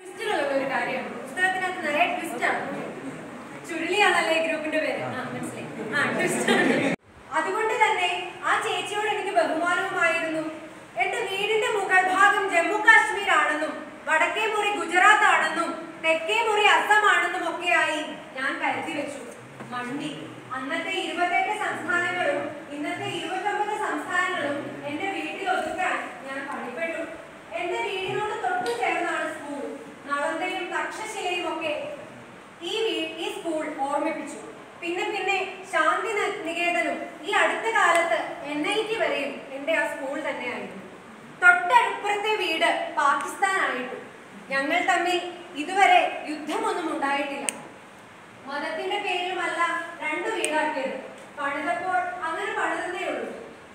ട്വിസ്റ്റുകളുള്ള ഒരു കാര്യമാണ് പുസ്തകത്തിനകത്ത് നിറയെ ട്വിസ്റ്റാണ് ചുരുളിയാണല്ലേ ഈ ഗ്രൂപ്പിന്റെ പേര് ആ മനസ്സിലായി ആ ട്വിസ്റ്റാണ് അതുകൊണ്ട് തന്നെ ആ ചേച്ചിയോട് എനിക്ക് ബഹുമാനവുമായിരുന്നു എന്റെ വീടിന്റെ മുകൾ ഭാഗം ജമ്മു കാശ്മീർ ആണെന്നും വടക്കേ മുറി ഗുജറാത്ത് ആണെന്നും തെക്കേ മുറി അസം ആണെന്നും ഒക്കെയായി ഞാൻ കരുതി വെച്ചു മണ്ടി അന്നത്തെ ഇരുപത്തെട്ട് സംസ്ഥാനങ്ങളും ഇന്നത്തെ ഇരുപത്തൊമ്പത് സംസ്ഥാനങ്ങളും എന്റെ വീട്ടിൽ ഒതുക്കാൻ ഞാൻ പണിപ്പെട്ടു എന്റെ വീടിനോട് തൊട്ടു ചേർന്നാണ് സ്കൂൾ നളന്തയും തക്ഷശിലയും ഒക്കെ ഈ വീ- ഈ സ്കൂൾ ഓർമ്മിപ്പിച്ചു പിന്നെ പിന്നെ ശാന്തി ന- നികേതനും ഈ അടുത്ത കാലത്ത് എൻ ഐ ടി വരെയും എന്റെ ആ സ്കൂൾ തന്നെയായിരുന്നു തൊട്ടടുപ്പുറത്തെ വീട് പാകിസ്ഥാനായിട്ടു ഞങ്ങൾ തമ്മിൽ ഇതുവരെ യുദ്ധമൊന്നും ഉണ്ടായിട്ടില്ല മതത്തിന്റെ പേരിലുമല്ല രണ്ടു വീടാക്കിയത് പണിതപ്പോൾ അങ്ങനെ പണിതന്നേ ഉള്ളൂ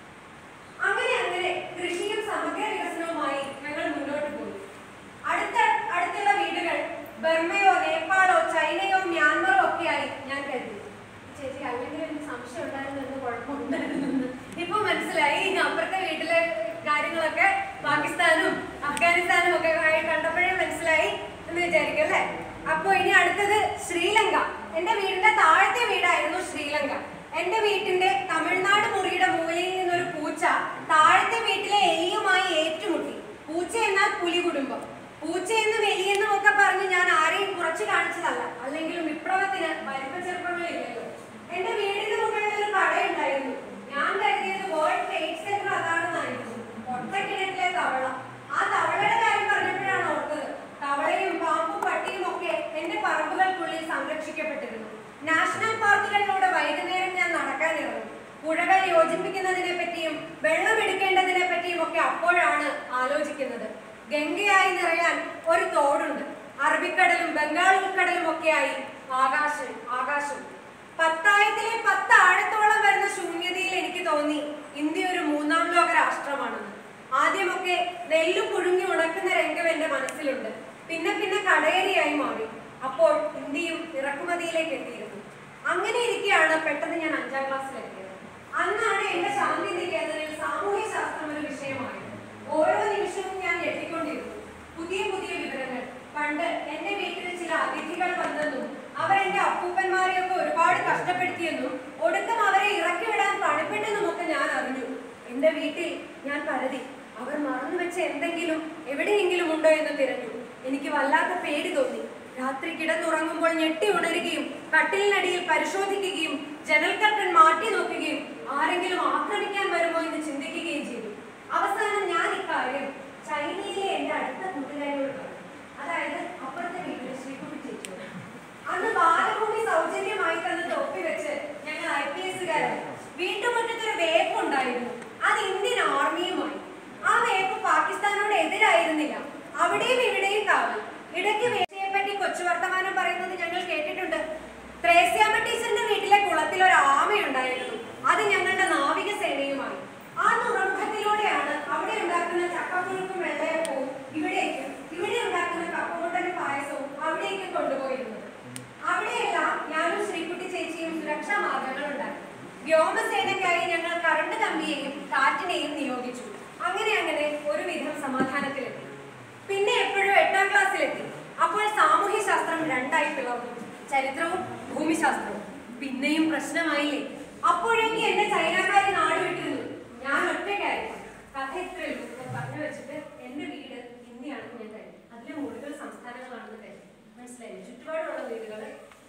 അങ്ങനെ അങ്ങനെ കൃഷിയും സമഗ്ര വികസനവുമായി ഞങ്ങൾ മുന്നോട്ട് പോയി അടുത്ത അടുത്തുള്ള വീടുകൾ ബർമയോ നേപ്പാളോ ചൈനയോ മ്യാൻമറോ ഒക്കെയായി ഞാൻ കരുതി ചേച്ചി അല്ലെങ്കിൽ എനിക്ക് സംശയം ഉണ്ടായിരുന്നു എന്ന് കുഴപ്പമുണ്ടായിരുന്നു എന്ന്. ഇപ്പൊ മനസ്സിലായി അപ്പുറത്തെ വീട്ടിലെ കാര്യങ്ങളൊക്കെ പാകിസ്ഥാനും അഫ്ഗാനിസ്ഥാനും ഒക്കെ ആയി കണ്ടപ്പോഴേ മനസ്സിലായി എന്ന് വിചാരിക്കും അല്ലേ അപ്പൊ ഇനി അടുത്തത് ശ്രീലങ്ക എന്റെ വീടിന്റെ താഴത്തെ വീടായിരുന്നു ശ്രീലങ്ക എന്റെ വീട്ടിന്റെ തമിഴ്നാട് മുറിയുടെ മൂലയിൽ നിന്നൊരു പൂച്ച താഴത്തെ വീട്ടിലെ എലിയുമായി ഏറ്റുമുട്ടി പൂച്ച എന്നാൽ പുലി കുടുംബം പൂച്ച എന്നും എലിയെന്നും ഒക്കെ പറഞ്ഞ് ഞാൻ ആരെയും കുറച്ച് കാണിച്ചതല്ല അല്ലെങ്കിലും വിപ്ലവത്തിന് വലിപ്പ ചെറുപ്പങ്ങളില്ലല്ലോ എന്റെ വീടിന് മുകളിൽ ഒരു കടയുണ്ടായിരുന്നു ഞാൻ കരുതിയത് വേൾഡ് ട്രേഡ് സെന്റർ അതാണെന്നായിരുന്നു ഒറ്റക്കിണറ്റിലെ തവള ആ തവളയുടെ കാര്യം പറഞ്ഞപ്പോഴാണ് ഓർത്തത് തവളയും പാമ്പും പട്ടിയും ഒക്കെ എന്റെ പറമ്പുകൾക്കുള്ളിൽ സംരക്ഷിക്കപ്പെട്ടിരുന്നു നാഷണൽ പാർക്കുകളിലൂടെ വൈകുന്നേരം ഞാൻ നടക്കാനിറങ്ങും പുഴകൾ യോജിപ്പിക്കുന്നതിനെ പറ്റിയും വെള്ളം എടുക്കേണ്ടതിനെ പറ്റിയും ഒക്കെ അപ്പോഴാണ് ആലോചിക്കുന്നത് ഗംഗയായി നിറയാൻ ഒരു തോടുണ്ട് അറബിക്കടലും ബംഗാൾ ഉൾക്കടലും ഒക്കെയായി ആകാശം ആകാശം പത്തായത്തിലെ പത്ത് ആഴത്തോളം വരുന്ന ശൂന്യതയിൽ എനിക്ക് തോന്നി ഇന്ത്യ ഒരു മൂന്നാം ലോക രാഷ്ട്രമാണെന്ന് ആദ്യമൊക്കെ നെല്ല് പുഴുങ്ങി ഉണക്കുന്ന രംഗം എന്റെ മനസ്സിലുണ്ട് പിന്നെ പിന്നെ കടയേരിയായി മാറി അപ്പോൾ ഇന്ത്യയും ഇറക്കുമതിയിലേക്ക് എത്തിയിരുന്നു അങ്ങനെ ഇരിക്കെയാണ് പെട്ടെന്ന് ഞാൻ അഞ്ചാം ക്ലാസ്സിലെത്തിയത് അന്നാണ് എന്റെ ശാന്തി നികേതനിൽ സാമൂഹ്യ ശാസ്ത്രം ഒരു വിഷയമായത് ഓരോ നിമിഷവും ഞാൻ ഞെട്ടിക്കൊണ്ടിരുന്നു പുതിയ പുതിയ വിവരങ്ങൾ പണ്ട് എന്റെ വീട്ടിൽ ചില അതിഥികൾ വന്നെന്നും അവർ എന്റെ അപ്പൂപ്പന്മാരെയൊക്കെ ഒരുപാട് കഷ്ടപ്പെടുത്തിയെന്നും ഒടുക്കം അവരെ ഇറക്കി വിടാൻ പണിപ്പെട്ടെന്നും ഒക്കെ ഞാൻ അറിഞ്ഞു എന്റെ വീട്ടിൽ ഞാൻ പരതി അവർ മറന്നു വെച്ച എന്തെങ്കിലും എവിടെയെങ്കിലും ഉണ്ടോ എന്ന് തിരഞ്ഞു എനിക്ക് വല്ലാത്ത പേടി തോന്നി രാത്രി കിടന്നുറങ്ങുമ്പോൾ ഞെട്ടി ഉണരുകയും കട്ടിലിനടിയിൽ പരിശോധിക്കുകയും ജനൽ കർട്ടൻ മാറ്റി നോക്കുകയും ആരെങ്കിലും ആക്രമിക്കാൻ വരുമോ എന്ന് ചിന്തിക്കുകയും ചെയ്തു അവസാനം ഞാൻ ഇക്കാര്യം ചൈനയിലെ എന്റെ അടുത്ത കൂട്ടുകാരിയോട് പറഞ്ഞു അതായത് അപ്പുറത്തെ വീട്ടിലെ ശ്രീകുട്ടി ചേച്ചിയോട് അന്ന് ബാലഭൂമി സൗജന്യമായി തന്ന തൊപ്പി വെച്ച് ഞങ്ങൾ ഐ പി എസുകാരായി വീട്ടുമുറ്റത്തൊരു വേപ്പ് ഉണ്ടായിരുന്നു അത് ഇന്ത്യൻ ആർമിയുമായി ആ വേപ്പ് പാകിസ്ഥാനോട് എതിരായിരുന്നില്ല അവിടെയും ഇവിടെയും കാവൽ ഇടയ്ക്ക് വേശയെ പറ്റി കൊച്ചു വർത്തമാനം പറയുന്നത് ഞങ്ങൾ കേട്ടിട്ടുണ്ട് ത്രേസ്യാമ്മ ടീച്ചറിന്റെ വീട്ടിലെ കുളത്തിൽ ഒരു ആമയുണ്ടായിരുന്നു അത് ഞങ്ങളുടെ നാവിക സേനയുമായി ആ തുറമുഖത്തിലൂടെയാണ് അവിടെ ഉണ്ടാക്കുന്ന ചക്കപ്പുഴുക്കും വെള്ളയപ്പവും ഇവിടേക്ക് ഇവിടെ ഉണ്ടാക്കുന്ന കപ്പമുട്ടനും പായസവും അവിടേക്ക് കൊണ്ടുപോയിരുന്നത് അവിടെയെല്ലാം ഞാനും ശ്രീകുട്ടി ചേച്ചിയും സുരക്ഷാ മാർഗങ്ങൾ ഉണ്ടാക്കി വ്യോമസേനയ്ക്കായി ഞങ്ങൾ കറണ്ട് കമ്പിയെയും കാറ്റിനെയും നിയോഗിച്ചു അങ്ങനെ അങ്ങനെ ഒരുവിധം സമാധാനത്തിലെത്തി പിന്നെ എപ്പോഴും എട്ടാം ക്ലാസ്സിലെത്തി അപ്പോൾ സാമൂഹ്യ ശാസ്ത്രം രണ്ടായി പിളർന്നു ചരിത്രവും ഭൂമിശാസ്ത്രവും പിന്നെയും പ്രശ്നമായില്ലേ അപ്പോഴേക്ക് എന്നെ ചൈനക്കാരി നാട് വിട്ടിരുന്നു ഞാൻ ഒറ്റയ്ക്കായിരുന്നു കഥ ഇത്രയേ ഉള്ളൂ ഞാൻ പറഞ്ഞു വെച്ചിട്ട് എന്റെ വീട് ഇന്ത്യയാണെന്ന് ഞാൻ കരുതി അതിലെ മുഴുവൻ സംസ്ഥാനങ്ങളാണെന്ന് കരുതി മനസ്സിലായില്ലേ ചുറ്റുപാടുള്ള വീടുകൾ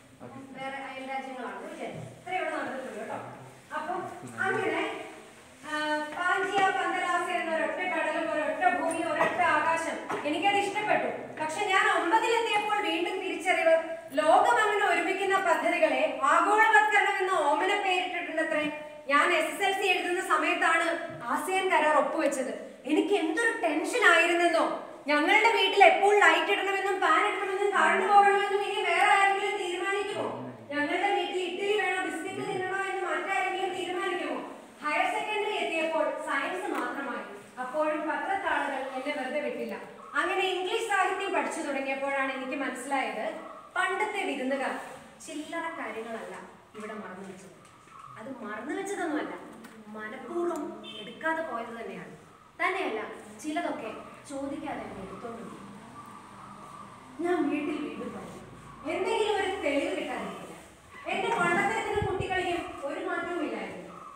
വേറെ അയൽ രാജ്യങ്ങളാണെന്ന് വിചാരിച്ചു ഇത്ര ഇവിടെ നടന്നിട്ടുള്ളൂ കേട്ടോ അപ്പം അങ്ങനെ ആ, പാഞ്ചിയ പന്തലാസ എന്ന ഒരൊറ്റ കടലും ഒരൊറ്റ ഭൂമി ഒരൊറ്റ ആകാശം എനിക്കത് ഇഷ്ടപ്പെട്ടു പക്ഷെ ഞാൻ ഒമ്പതിലെത്തിയപ്പോൾ വീണ്ടും തിരിച്ചറിവ് ലോകം അങ്ങനെ ഒരുമിക്കുന്ന പദ്ധതികളെ ആഗോളവത്കരണം എന്ന ഓമന പേരിട്ടിട്ടുണ്ടത്രേ ഞാൻ എസ് എസ് എൽ സി എഴുതുന്ന സമയത്താണ് ആസിയൻ കരാർ ഒപ്പുവെച്ചത് എനിക്ക് എന്തൊരു ടെൻഷൻ ആയിരുന്നെന്നോ ഞങ്ങളുടെ വീട്ടിൽ എപ്പോൾ ലൈറ്റ് ഇടണമെന്നും ഫാൻ ഇടണമെന്നും കറണ്ട് പോകണമെന്നും ഇനി വേറെ ആരെങ്കിലും തീരുമാനിക്കുമോ ഞങ്ങളുടെ വീട്ടിൽ ഇഡ്ഡലി വേണോ ബിസ്ക്കറ്റ് തിന്നണോ എന്ന് മറ്റാരെങ്കിലും തീരുമാനിക്കുമോ ഹയർ സെക്കൻഡറി എത്തിയപ്പോൾ സയൻസ് മാത്രമായി അപ്പോഴും പത്രത്താളുകൾ എന്നെ വെറുതെ വിട്ടില്ല അങ്ങനെ ഇംഗ്ലീഷ് സാഹിത്യം പഠിച്ചു തുടങ്ങിയപ്പോഴാണ് എനിക്ക് മനസ്സിലായത് പണ്ടത്തെ വിരുന്നുകാർ ചില്ലറ കാര്യങ്ങളല്ല ഇവിടെ മറന്നു വെച്ചത് അത് മറന്നു വെച്ചതൊന്നുമല്ല മനഃപൂർവ്വം എടുക്കാതെ പോയത് തന്നെയാണ് തന്നെയല്ല ചിലതൊക്കെ ചോദിക്കാതെ അങ്ങ് എടുത്തോണ്ട് പോയി. ഞാൻ വീട്ടിൽ വീണ്ടും പഠിക്കും എന്തെങ്കിലും ഒരു തെളിവ് കിട്ടാതിരിക്കില്ല എന്റെ പണ്ടത്തരത്തിന് കുട്ടികളിലും ഒരു മാറ്റവും ഇല്ലായിരുന്നു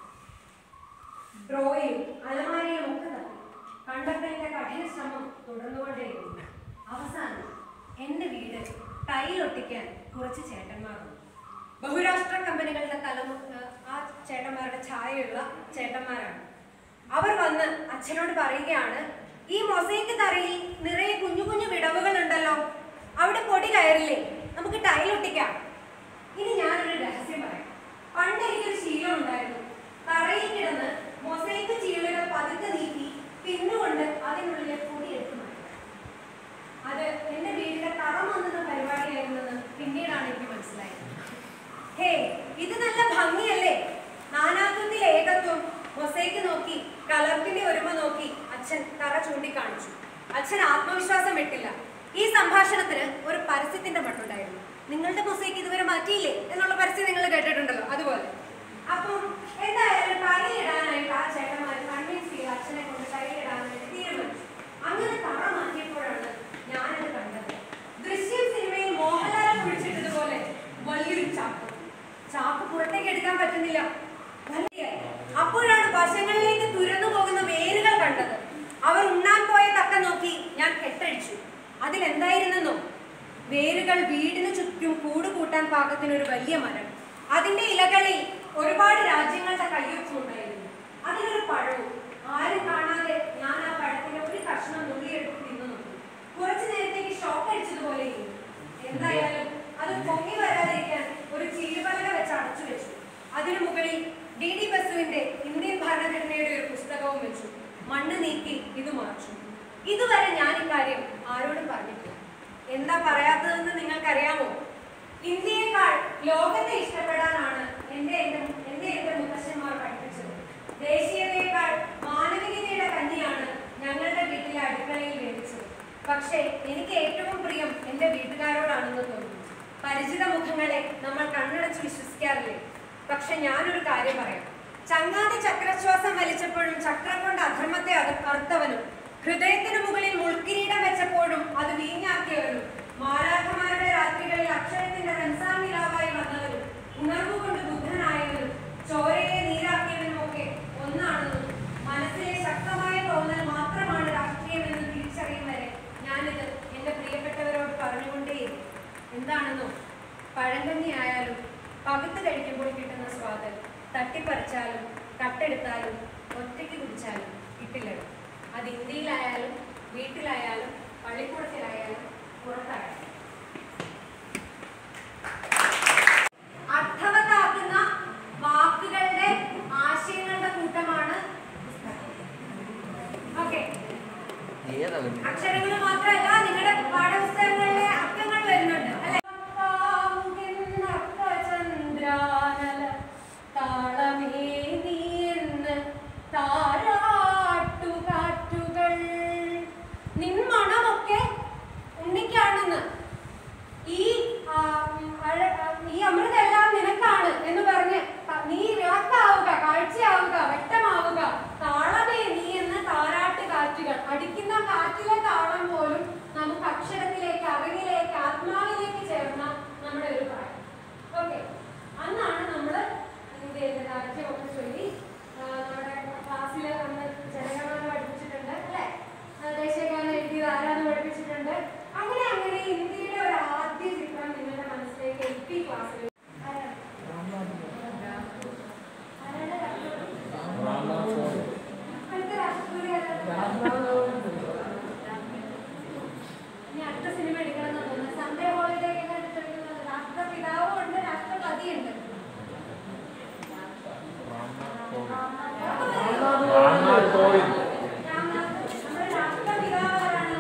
ഡ്രോയിലും അലമാരയിലും ഒക്കെ തപ്പി കണ്ടെത്തേണ്ട കഠിന ശ്രമം തുടർന്നുകൊണ്ടേയിരുന്നു അവസാനം എന്റെ വീട് ടൈലൊട്ടിക്കാൻ കുറച്ച് ചേട്ടന്മാർ വന്നു ബഹുരാഷ്ട്ര കമ്പനികളുടെ തലമു ആ ചേട്ടന്മാരുടെ ഛായയുള്ള ചേട്ടന്മാരാണ് അവർ വന്ന് അച്ഛനോട് പറയുകയാണ് ഈ മൊസൈക്ക് തറയിൽ നിറയെ കുഞ്ഞു കുഞ്ഞു വിടവുകൾ ഉണ്ടല്ലോ അവിടെ പൊടി കയറില്ലേ നമുക്ക് ടൈലൊട്ടിക്കാം ഇനി ഞാനൊരു രഹസ്യം പറയാം പണ്ട് എനിക്കൊരു ശീലം ഉണ്ടായിരുന്നു തറയിൽ കിടന്ന് മൊസൈക്ക് ചീളുകൾ പതുക്കെ നീക്കി പിന്നുകൊണ്ട് അതിനുള്ളിലെ പൊടി എടുത്തു മാറ്റി അത് എന്റെ വീട്ടിലെ തറ മന്നുന്ന പരിപാടിയായിരുന്നെന്ന് പിന്നീടാണ് എനിക്ക് മനസ്സിലായത് ഹേ ഇത് നല്ല ഭംഗിയല്ലേ നാനാത്വത്തിൽ ഏകത്വം മൊസൈക്ക് നോക്കി കളർപ്പിന്റെ ഒരുമ നോക്കി അച്ഛൻ തറ ചൂണ്ടിക്കാണിച്ചു അച്ഛൻ ആത്മവിശ്വാസം വിട്ടില്ല ഈ സംഭാഷണത്തിന് ഒരു പരസ്യത്തിന്റെ മട്ടുണ്ടായിരുന്നു നിങ്ങളുടെ മൊസൈക്ക് ഇതുവരെ മാറ്റിയില്ലേ എന്നുള്ള പരസ്യം നിങ്ങൾ കേട്ടിട്ടുണ്ടല്ലോ അതുപോലെ അപ്പം എന്തായാലും ടൈലിടാനായിട്ട് ആ ചേട്ടന്മാർ കൺവിൻസ് ചെയ്ത് അച്ഛനെ കൊണ്ട് ടൈലിടാനായിട്ട് തീരുമാനിച്ചു അങ്ങനെ തറ മാറ്റിയപ്പോഴാണ് ഞാനത് കണ്ടത് ദൃശ്യം സിനിമയിൽ മോഹൻലാൽ കുഴിച്ചിട്ടതുപോലെ വലിയൊരു ചാക്ക് ചാക്ക് പുറത്തേക്ക് എടുക്കാൻ പറ്റുന്നില്ല ഭംഗിയായി. അപ്പോഴാണ് വശങ്ങളിലേക്ക് തുരന്നു പോകുന്ന വേരുകൾ കണ്ടത് അവർ ഉണ്ണാൻ പോയ തക്ക നോക്കി ഞാൻ കെട്ടഴിച്ചു അതിലെന്തായിരുന്നെന്നോ വേരുകൾ വീടിനു ചുറ്റും കൂട് കൂട്ടാൻ പാകത്തിന് ഒരു വലിയ മരം അതിന്റെ ഇലകളിൽ ഒരുപാട് രാജ്യങ്ങളുടെ കയ്യൊപ്പുണ്ടായിരുന്നു അതിലൊരു പഴവും ആരും കാണാതെ ഞാൻ ആ പഴത്തിന്റെ ഒരു കഷ്ണം നുള്ളിയെടുത്ത് തിന്നു നോക്കി കുറച്ചു നേരത്തേക്ക് ഷോക്ക് അടിച്ചതുപോലെ ഇരുന്നു. എന്തായാലും അത് പൊങ്ങി വരാതിരിക്കാൻ ഒരു ചീരുപലക വെച്ച് അടച്ചു വെച്ചു അതിനു മുകളിൽ ഡി ഡി ബസുവിന്റെ ഇന്ത്യൻ ഭരണഘടനയുടെ ഒരു പുസ്തകവും വെച്ചു മണ്ണ് നീക്കി ഇത് മറച്ചു ഇതുവരെ ഞാൻ ഇക്കാര്യം ആരോടും പറഞ്ഞിട്ടില്ല എന്താ പറയാത്തതെന്ന് നിങ്ങൾക്കറിയാമോ ഇന്ത്യയെക്കാൾ ലോകത്തെ ഇഷ്ടപ്പെടാനാണ് എന്റെ എന്റെ എന്റെ എന്റെ മുത്തശ്ശന്മാർ പഠിപ്പിച്ചത് ദേശീയതയേക്കാൾ മാനവികതയുടെ കഞ്ഞിയാണ് ഞങ്ങളുടെ വീട്ടിലെ അടുക്കളയിൽ വേവിച്ചത് പക്ഷേ എനിക്ക് ഏറ്റവും പ്രിയം എന്റെ വീട്ടുകാരോടാണെന്ന് തോന്നുന്നു പരിചിത മുഖങ്ങളെ നമ്മൾ കണ്ണടച്ച് വിശ്വസിക്കാറില്ലേ പക്ഷെ ഞാനൊരു കാര്യം പറയാം ചങ്ങാതി ചക്രശ്വാസം വലിച്ചപ്പോഴും ചക്രം കൊണ്ട് അധർമ്മത്തെ അത- അറുത്തവനും ഹൃദയത്തിനു മുകളിൽ മുൾക്കിരീടം വെച്ചപ്പോഴും അത് വീഞ്ഞാക്കിയവനും മാലാഖമാരുടെ രാത്രികളിൽ അക്ഷരത്തിന്റെ റംസാൻ നിലാവായി വന്നവരും ഉണർവുകൊണ്ട് ബുദ്ധനായവനും ചോരയെ നീരാക്കിയവനും ഒക്കെ ഒന്നാണെന്നും മനസ്സിലെ ശക്തമായ തോന്നൽ മാത്രമാണ് രാഷ്ട്രീയമെന്ന് തിരിച്ചറിയും വരെ ഞാനിത് എന്റെ പ്രിയപ്പെട്ടവരോട് പറഞ്ഞുകൊണ്ടേയിരിക്കും എന്താണെന്നോ പഴങ്കഞ്ഞി ആയാലും പകുത്ത് കഴിക്കുമ്പോൾ കിട്ടുന്ന സ്വാദ് തട്ടിപ്പറിച്ചാലും കട്ടെടുത്താലും ഒറ്റയ്ക്ക് കുടിച്ചാലും കിട്ടില്ലല്ലോ അത് ഇന്ത്യയിലായാലും വീട്ടിലായാലും പള്ളിക്കൂടത്തിലായാലും പുറത്തായാലും അർത്ഥവത്താക്കുന്ന വാക്കുകളുടെ ആശയങ്ങളുടെ കൂട്ടമാണ് ഓക്കെ ഏതാ അക്ഷരങ്ങൾ മാത്രമല്ല നിങ്ങളുടെ പാഠപുസ്തകങ്ങളിലെ അക്കങ്ങൾ വരുന്നുണ്ട് അല്ലെ ചന്ദ്രാനല താളമേ നീ എന്ന് താരാട്ടുകാറ്റുകൾ നിൻ മണമൊക്കെ ഉണ്ണിക്കാണെന്ന് ഈ ആ, ഉം, അഴ- ആ, ഈ അമൃതെല്ലാം നിനക്കാണ് എന്ന് പറഞ്ഞ് ത- നീ വിളക്കാവുക കാഴ്ചയാവുക വ്യക്തമാവുക താളമേ നീ എന്ന താരാട്ട് കാറ്റുകൾ അടിക്കുന്ന കാറ്റിലെ താളം പോലും നമുക്ക് അക്ഷരത്തിലേക്ക് അറിവിലേക്ക് ആത്മാവിലേക്ക് ചേർന്ന നമ്മുടെ ഒരു പ്രായം ഓക്കെ അന്നാണ് നമ്മൾ ഇതിന്റെ രാജ്യമൊക്കെ ചൊല്ലി ആ, നമ്മുടെ ക്ലാസ്സിൽ അന്ന് ജനഗണന പഠിപ്പിച്ചിട്ടുണ്ട് അല്ലേ ആ, ദേശീയഗാനം എഴുതിയത് ആരാന്ന് പഠിപ്പിച്ചിട്ടുണ്ട് അങ്ങനെ അങ്ങനെ ഇന്ത്യയുടെ ഒരു ആദ്യ ചിത്രം നിങ്ങളുടെ മനസ്സിലേക്ക് എൽ പി ക്ലാസ്സിൽ അടുത്ത രാഷ്ട്രപതി ഇനി അടുത്ത സിനിമ എടുക്കണം തോന്നുന്നു സൺഡേ ഹോളിഡേ ഒക്കെ എടുത്തിരിക്കുന്നത് രാഷ്ട്രപിതാവും ഉണ്ട് രാഷ്ട്രപതി ഉണ്ട് നമ്മുടെ രാഷ്ട്രപിതാവാണ്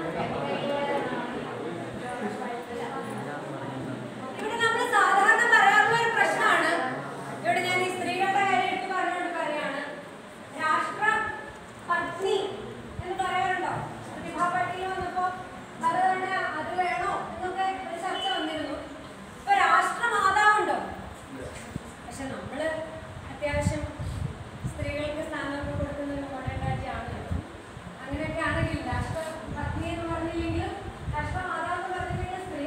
ഇവിടെ നമ്മൾ സാധാരണ പറയാറുള്ള ഒരു പ്രശ്നമാണ് ഇവിടെ ഞാൻ ഈ സ്ത്രീകളുടെ കാര്യം എടുത്ത് പറഞ്ഞുകൊണ്ട് പറയാണ് രാഷ്ട്ര പത്നി എന്ന് പറയാറുണ്ടോ പ്രതിഭാ പട്ടിക വന്നപ്പോ പലതവണ അത് വേണോ എന്നൊക്കെ ഒരു ചർച്ച വന്നിരുന്നു ഇപ്പൊ രാഷ്ട്രമാതാവുണ്ടോ പക്ഷെ നമ്മള് അത്യാവശ്യം സ്ത്രീകൾക്ക് സ്ഥാനമൊക്കെ കൊടുക്കുന്ന ഒരു മോഡേൺ രാജ്യമാണ് അങ്ങനെയൊക്കെ ആണെങ്കിൽ രാഷ്ട്ര പത്നി എന്ന് പറഞ്ഞില്ലെങ്കിലും രാഷ്ട്രമാതാവ് എന്ന് പറഞ്ഞില്ലെങ്കിൽ സ്ത്രീ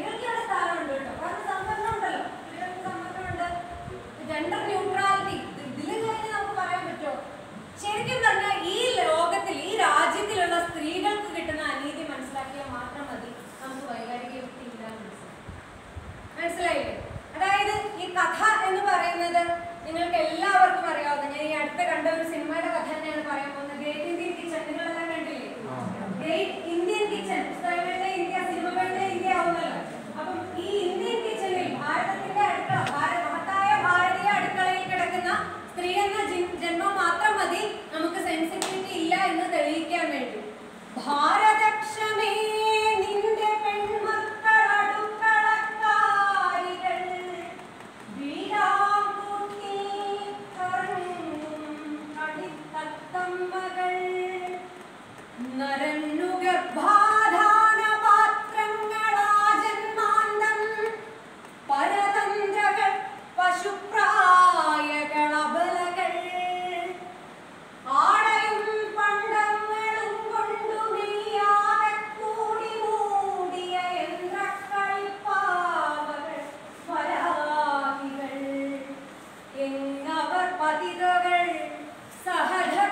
നിങ്ങൾക്ക് എല്ലാവർക്കും അറിയാവുന്ന ഞാൻ ഈ അടുത്ത കണ്ട ഒരു സിനിമയുടെ കഥ തന്നെയാണ് പറയാൻ പോകുന്നത് ഗ്രേറ്റ് ഇന്ത്യൻ കിച്ചൺ നിങ്ങളെല്ലാം കണ്ടില്ലേ ഗ്രേറ്റ് ഇന്ത്യൻ കിച്ചൺ പുസ്തകങ്ങളിലെ ഇന്ത്യ സിനിമകളിലെ ഇന്ത്യ ആവുന്നല്ലോ അപ്പം ഈ ഇന്ത്യൻ കിച്ചണിൽ ഭാരതത്തിന്റെ അടുക്കള ഭാരത മഹത്തായ ഭാരതീയ അടുക്കളയിൽ കിടക്കുന്ന സ്ത്രീ എന്ന ജി- ജന്മം മാത്രം മതി നമുക്ക് സെൻസിറ്റിവിറ്റി ഇല്ല എന്ന് തെളിയിക്കാൻ വേണ്ടി ഭാരതക്ഷമേ നിന്റെ പെൺമക്കൾ അടുക്കളക്കാരികൾ വീരാങ്കൂട്ടിൽ കറങ്ങും കളിത്തത്തമ്മകൾ നരന്നു ഗർഭാധാന പാത്രങ്ങളാജന്മാന്തം പരതന്ത്രകൾ പശുപ്രായകൾ അബലകൾ ആടയും പണ്ടങ്ങളും കൊണ്ടു മെയ്യാതെ കൂടി മൂടിയ യന്ത്രക്കളിപ്പാവകൾ വരാഹികൾ എന്നവർ പതിതകൾ സഹധ